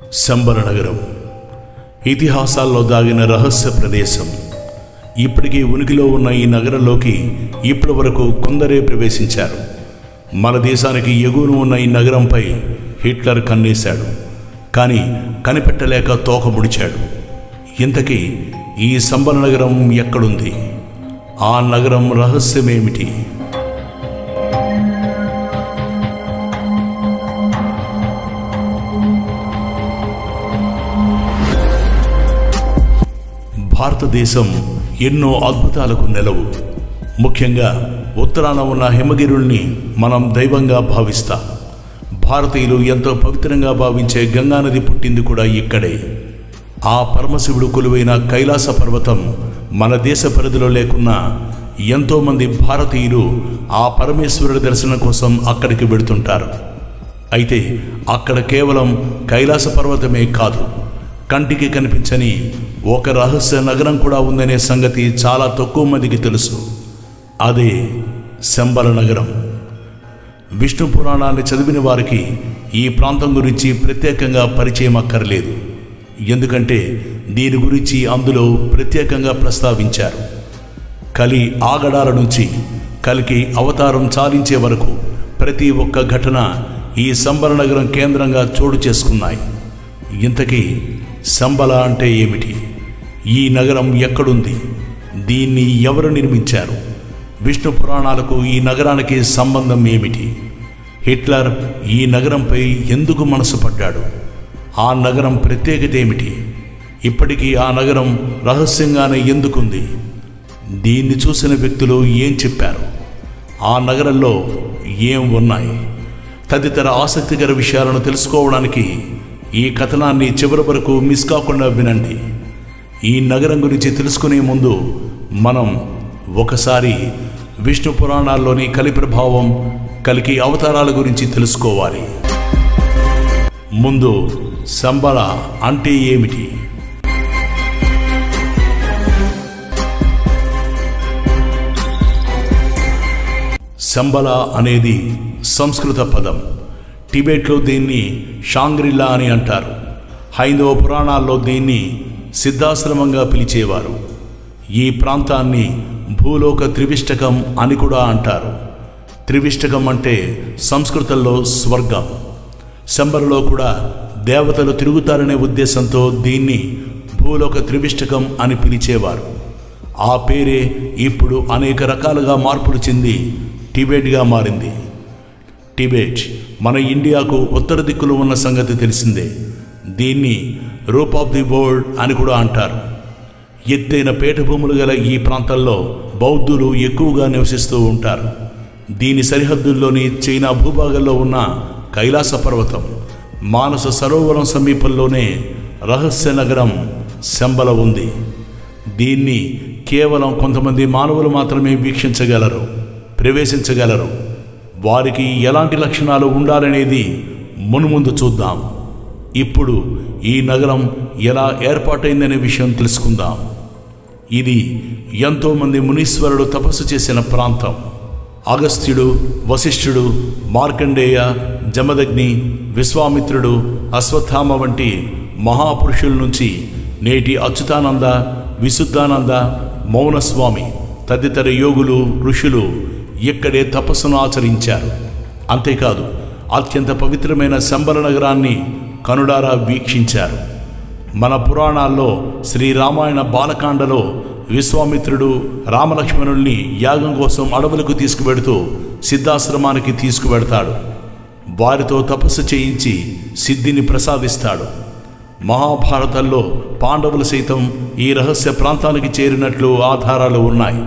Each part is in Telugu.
శంబర నగరం ఇతిహాసాల్లో దాగిన రహస్య ప్రదేశం ఇప్పటికీ ఉనికిలో ఉన్న ఈ నగరంలోకి ఇప్పటి వరకు కొందరే ప్రవేశించారు మన దేశానికి ఎగువన ఉన్న ఈ నగరంపై హిట్లర్ కన్నేశాడు కానీ కనిపెట్టలేక తోక ముడిచాడు ఇంతకీ ఈ సంబర నగరం ఎక్కడుంది ఆ నగరం రహస్యమేమిటి భారతదేశం ఎన్నో అద్భుతాలకు నెలవు ముఖ్యంగా ఉత్తరాన ఉన్న హిమగిరుల్ని మనం దైవంగా భావిస్తాం భారతీయులు ఎంతో పవిత్రంగా భావించే గంగానది పుట్టింది కూడా ఇక్కడే ఆ పరమశివుడు కొలువైన కైలాస పర్వతం మన దేశ పరిధిలో లేకున్నా ఎంతోమంది భారతీయులు ఆ పరమేశ్వరుడి దర్శనం కోసం అక్కడికి వెడుతుంటారు అయితే అక్కడ కేవలం కైలాస పర్వతమే కాదు కంటికి కనిపించని ఒక రహస్య నగరం కూడా ఉందనే సంగతి చాలా తక్కువ మందికి తెలుసు అదే శంబల నగరం విష్ణు పురాణాన్ని చదివిన వారికి ఈ ప్రాంతం గురించి ప్రత్యేకంగా పరిచయం అక్కర్లేదు ఎందుకంటే దీని గురించి అందులో ప్రత్యేకంగా ప్రస్తావించారు కలి ఆగడాల నుంచి కలికి అవతారం చాలించే వరకు ప్రతి ఒక్క ఘటన ఈ సంబర నగరం కేంద్రంగా చోటు చేసుకున్నాయి ఇంతకీ సంబల అంటే ఏమిటి ఈ నగరం ఎక్కడుంది దీన్ని ఎవరు నిర్మించారు విష్ణు పురాణాలకు ఈ నగరానికి సంబంధం ఏమిటి హిట్లర్ ఈ నగరంపై ఎందుకు మనసు పడ్డాడు ఆ నగరం ప్రత్యేకత ఏమిటి ఇప్పటికీ ఆ నగరం రహస్యంగానే ఎందుకుంది దీన్ని చూసిన వ్యక్తులు ఏం చెప్పారు ఆ నగరంలో ఏం ఉన్నాయి తదితర ఆసక్తికర విషయాలను తెలుసుకోవడానికి ఈ కథనాన్ని చివరి వరకు మిస్ కాకుండా వినండి ఈ నగరం గురించి తెలుసుకునే ముందు మనం ఒకసారి విష్ణు పురాణాల్లోని కలి ప్రభావం కలికి అవతారాల గురించి తెలుసుకోవాలి ముందు సంబల అంటే ఏమిటి శంబల అనేది సంస్కృత పదం టిబెట్లో దీన్ని షాంగ్రిల్లా అని అంటారు హైందవ పురాణాల్లో దీన్ని సిద్ధాశ్రమంగా పిలిచేవారు ఈ ప్రాంతాన్ని భూలోక త్రివిష్టకం అని కూడా అంటారు త్రివిష్టకం అంటే సంస్కృతంలో స్వర్గం శంబరలో కూడా దేవతలు తిరుగుతారనే ఉద్దేశంతో దీన్ని భూలోక త్రివిష్టకం అని పిలిచేవారు ఆ పేరే ఇప్పుడు అనేక రకాలుగా మార్పులు చెంది టిబెట్గా మారింది టిబెట్ మన ఇండియాకు ఉత్తర దిక్కులో ఉన్న సంగతి తెలిసిందే దీన్ని రూప్ ఆఫ్ ది వరల్డ్ అని కూడా అంటారు ఎత్తైన పీఠభూములు గల ఈ ప్రాంతంలో బౌద్ధులు ఎక్కువగా నివసిస్తూ ఉంటారు దీని సరిహద్దుల్లోని చైనా భూభాగంలో ఉన్న కైలాస పర్వతం మానస సరోవరం సమీపంలోనే రహస్య నగరం శంబల ఉంది దీన్ని కేవలం కొంతమంది మానవులు మాత్రమే వీక్షించగలరు ప్రవేశించగలరు వారికి ఎలాంటి లక్షణాలు ఉండాలనేది మునుముందు చూద్దాం ఇప్పుడు ఈ నగరం ఎలా ఏర్పాటైందనే విషయం తెలుసుకుందాం ఇది ఎంతోమంది మునీశ్వరుడు తపస్సు చేసిన ప్రాంతం అగస్త్యుడు వశిష్ఠుడు మార్కండేయ జమదగ్ని విశ్వామిత్రుడు అశ్వత్థామ వంటి మహాపురుషుల నుంచి నేటి అచ్యుతానంద విశుద్ధానంద మౌనస్వామి తదితర యోగులు ఋషులు ఇక్కడే తపస్సును ఆచరించారు అంతేకాదు అత్యంత పవిత్రమైన శంబల నగరాన్ని కనుడారా వీక్షించారు మన పురాణాల్లో శ్రీరామాయణ బాలకాండలో విశ్వామిత్రుడు రామలక్ష్మణుల్ని యాగం కోసం అడవులకు తీసుకువెడుతూ సిద్ధాశ్రమానికి తీసుకువెడతాడు వారితో తపస్సు చేయించి సిద్ధిని ప్రసాదిస్తాడు మహాభారతంలో పాండవులు సైతం ఈ రహస్య ప్రాంతానికి చేరినట్లు ఆధారాలు ఉన్నాయి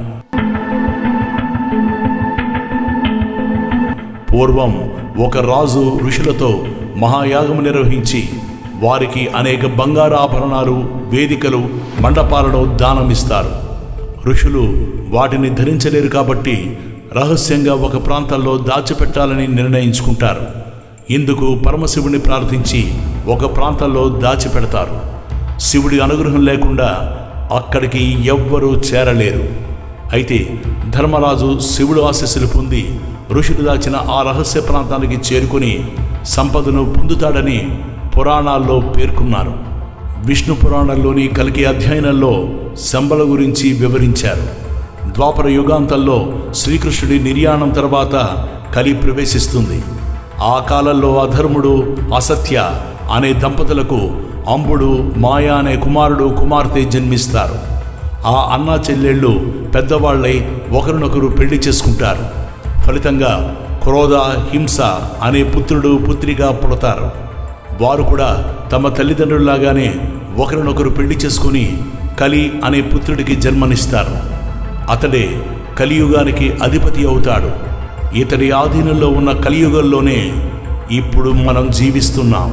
పూర్వం ఒక రాజు ఋషులతో మహాయాగం నిర్వహించి వారికి అనేక బంగారు ఆభరణాలు వేదికలు మండపాలను దానమిస్తారు ఋషులు వాటిని ధరించలేరు కాబట్టి రహస్యంగా ఒక ప్రాంతంలో దాచిపెట్టాలని నిర్ణయించుకుంటారు ఇందుకు పరమశివుని ప్రార్థించి ఒక ప్రాంతంలో దాచిపెడతారు శివుడి అనుగ్రహం లేకుండా అక్కడికి ఎవ్వరూ చేరలేరు అయితే ధర్మరాజు శివుడు ఆశీస్సులు పొంది ఋషులు దాచిన ఆ రహస్య ప్రాంతానికి చేరుకుని సంపదను పొందుతాడని పురాణాల్లో పేర్కొన్నారు విష్ణు పురాణంలోని కలికి అధ్యయనంలో శంబల గురించి వివరించారు ద్వాపర యుగాంతంలో శ్రీకృష్ణుడి నిర్యాణం తర్వాత కలి ప్రవేశిస్తుంది ఆ కాలంలో అధర్ముడు అసత్య అనే దంపతులకు అంబుడు మాయ అనే కుమారుడు కుమార్తె జన్మిస్తారు ఆ అన్నా చెల్లెళ్ళు పెద్దవాళ్ళై ఒకరినొకరు పెళ్లి చేసుకుంటారు ఫలితంగా క్రోధ హింస అనే పుత్రుడు పుత్రిగా పుడతారు వారు కూడా తమ తల్లిదండ్రుల్లాగానే ఒకరినొకరు పెళ్లి చేసుకుని కలి అనే పుత్రుడికి జన్మనిస్తారు అతడే కలియుగానికి అధిపతి అవుతాడు ఇతడి ఆధీనంలో ఉన్న కలియుగంలోనే ఇప్పుడు మనం జీవిస్తున్నాం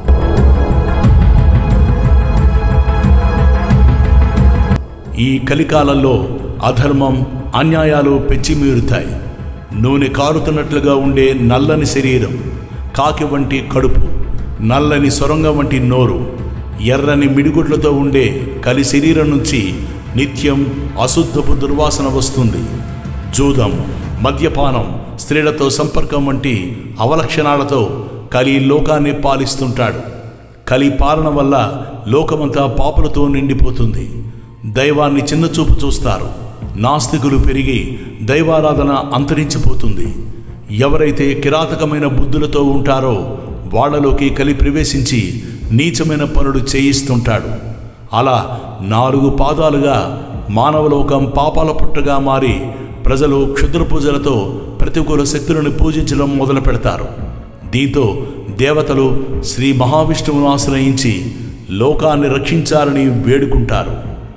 ఈ కలికాలంలో అధర్మం అన్యాయాలు పెచ్చిమీరుతాయి నూనె కారుతున్నట్లుగా ఉండే నల్లని శరీరం కాకి వంటి కడుపు నల్లని సొరంగం వంటి నోరు ఎర్రని మిడిగుడ్లతో ఉండే కలి శరీరం నుంచి నిత్యం అశుద్ధపు దుర్వాసన వస్తుంది జూదం మద్యపానం స్త్రీలతో సంపర్కం వంటి అవలక్షణాలతో కలి లోకాన్ని పాలిస్తుంటాడు కలి పాలన వల్ల లోకమంతా పాపులతో నిండిపోతుంది దైవాన్ని చిన్నచూపు చూస్తారు నాస్తికులు పెరిగి దైవారాధన అంతరించిపోతుంది ఎవరైతే కిరాతకమైన బుద్ధులతో ఉంటారో వాళ్ళలోకి కలి ప్రవేశించి నీచమైన పనులు చేయిస్తుంటాడు అలా నాలుగు పాదాలుగా మానవలోకం పాపాల పుట్టగా మారి ప్రజలు క్షుద్ర పూజలతో ప్రతికూల శక్తులను పూజించడం మొదలు పెడతారు దీంతో దేవతలు శ్రీ మహావిష్ణువును ఆశ్రయించి లోకాన్ని రక్షించాలని వేడుకుంటారు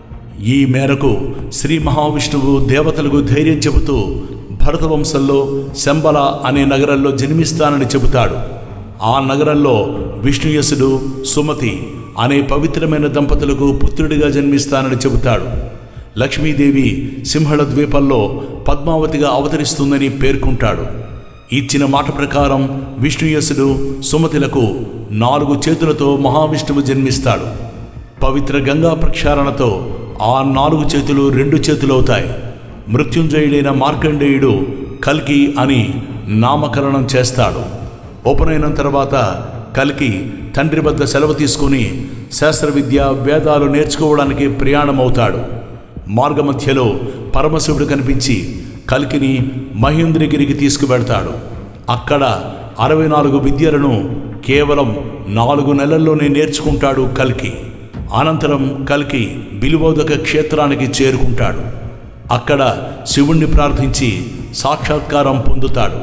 ఈ మేరకు శ్రీ మహావిష్ణువు దేవతలకు ధైర్యం చెబుతూ భరతవంశంలో శంబల అనే నగరంలో జన్మిస్తానని చెబుతాడు ఆ నగరంలో విష్ణుయసుడు సుమతి అనే పవిత్రమైన దంపతులకు పుత్రుడిగా జన్మిస్తానని చెబుతాడు లక్ష్మీదేవి సింహళ ద్వీపంలో పద్మావతిగా అవతరిస్తుందని పేర్కొంటాడు ఇచ్చిన మాట ప్రకారం విష్ణుయసుడు సుమతిలకు నాలుగు చేతులతో మహావిష్ణువు జన్మిస్తాడు పవిత్ర గంగా ప్రక్షాళనతో ఆ నాలుగు చేతులు రెండు చేతులవుతాయి మృత్యుంజయుడైన మార్కండేయుడు కల్కి అని నామకరణం చేస్తాడు ఉపనయనం తర్వాత కల్కి తండ్రి వద్ద సెలవు తీసుకుని శాస్త్ర విద్య వేదాలు నేర్చుకోవడానికి ప్రయాణమవుతాడు మార్గమధ్యలో పరమశివుడు కనిపించి కల్కిని మహేంద్రగిరికి తీసుకువెడతాడు అక్కడ అరవై నాలుగు విద్యలను కేవలం నాలుగు నెలల్లోనే నేర్చుకుంటాడు కల్కి అనంతరం కల్కి బిలువోదక క్షేత్రానికి చేరుకుంటాడు అక్కడ శివుణ్ణి ప్రార్థించి సాక్షాత్కారం పొందుతాడు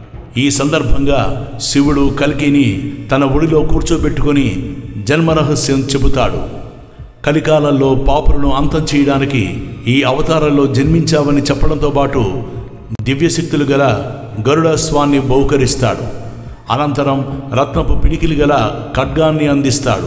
ఈ సందర్భంగా శివుడు కల్కిని తన ఒడిలో కూర్చోబెట్టుకొని జన్మరహస్యం చెబుతాడు కలికాలంలో పాపులను అంతం చేయడానికి ఈ అవతారంలో జన్మించావని చెప్పడంతో పాటు దివ్యశక్తులు గల గరుడస్వాన్ని బహుకరిస్తాడు అనంతరం రత్నపు పిడికిలు గల ఖడ్గాన్ని అందిస్తాడు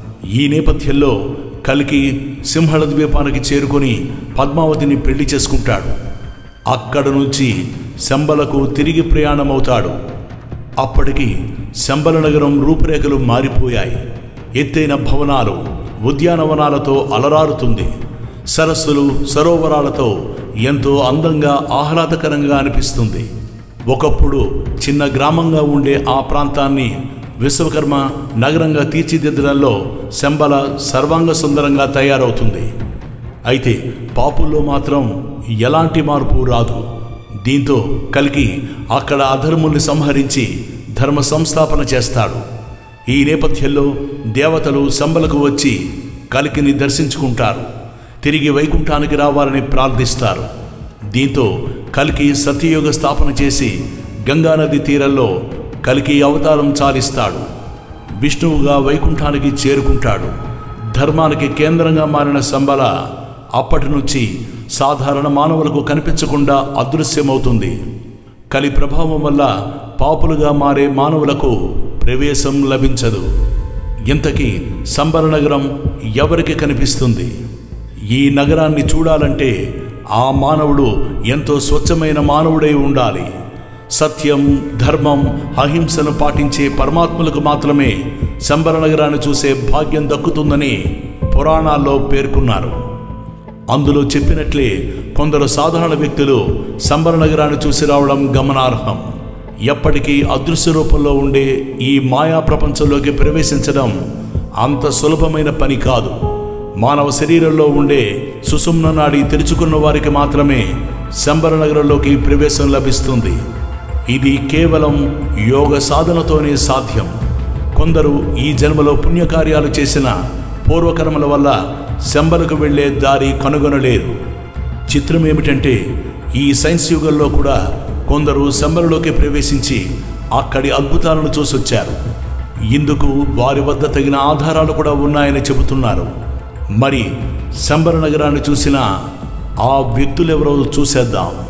ఈ నేపథ్యంలో కలికి సింహళ ద్వీపానికి చేరుకొని పద్మావతిని పెళ్లి చేసుకుంటాడు అక్కడ నుంచి శంబలకు తిరిగి ప్రయాణమవుతాడు అప్పటికి శంబల నగరం రూపురేఖలు మారిపోయాయి ఎత్తైన భవనాలు ఉద్యానవనాలతో అలరారుతుంది సరస్సులు సరోవరాలతో ఎంతో అందంగా ఆహ్లాదకరంగా అనిపిస్తుంది ఒకప్పుడు చిన్న గ్రామంగా ఉండే ఆ ప్రాంతాన్ని విశ్వకర్మ నగరంగా తీర్చిదిద్దడంలో శంబల సర్వాంగ సుందరంగా తయారవుతుంది అయితే పాపుల్లో మాత్రం ఎలాంటి మార్పు రాదు దీంతో కలికి అక్కడ అధర్ముల్ని సంహరించి ధర్మ సంస్థాపన చేస్తాడు ఈ నేపథ్యంలో దేవతలు శంబలకు వచ్చి కలికిని దర్శించుకుంటారు తిరిగి వైకుంఠానికి రావాలని ప్రార్థిస్తారు దీంతో కలికి సత్యయుగ స్థాపన చేసి గంగానది తీరంలో కలికి అవతారం చాలిస్తాడు విష్ణువుగా వైకుంఠానికి చేరుకుంటాడు ధర్మానికి కేంద్రంగా మారిన సంబల అప్పటి నుంచి సాధారణ మానవులకు కనిపించకుండా అదృశ్యమవుతుంది కలి ప్రభావం వల్ల పాపులుగా మారే మానవులకు ప్రవేశం లభించదు ఇంతకీ సంబర నగరం ఎవరికి కనిపిస్తుంది ఈ నగరాన్ని చూడాలంటే ఆ మానవుడు ఎంతో స్వచ్ఛమైన మానవుడై ఉండాలి సత్యం ధర్మం అహింసను పాటించే పరమాత్ములకు మాత్రమే శంబర నగరాన్ని చూసే భాగ్యం దక్కుతుందని పురాణాల్లో పేర్కొన్నారు అందులో చెప్పినట్లే కొందరు సాధారణ వ్యక్తులు సంబర నగరాన్ని చూసి రావడం గమనార్హం ఎప్పటికీ అదృశ్య రూపంలో ఉండే ఈ మాయా ప్రపంచంలోకి ప్రవేశించడం అంత సులభమైన పని కాదు మానవ శరీరంలో ఉండే సుషుమ్న నాడి తెరుచుకున్న వారికి మాత్రమే శంబర నగరంలోకి ప్రవేశం లభిస్తుంది ఇది కేవలం యోగ సాధనతోనే సాధ్యం కొందరు ఈ జన్మలో పుణ్యకార్యాలు చేసిన పూర్వకర్మల వల్ల శంబరకు వెళ్ళే దారి కనుగొనలేరు చిత్రం ఏమిటంటే ఈ సైన్స్ యుగంలో కూడా కొందరు శంబరలోకి ప్రవేశించి అక్కడి అద్భుతాలను చూసొచ్చారు ఇందుకు వారి వద్ద తగిన ఆధారాలు కూడా ఉన్నాయని చెబుతున్నారు మరి శంబర నగరాన్ని చూసిన ఆ వ్యక్తులెవరో చూసేద్దాం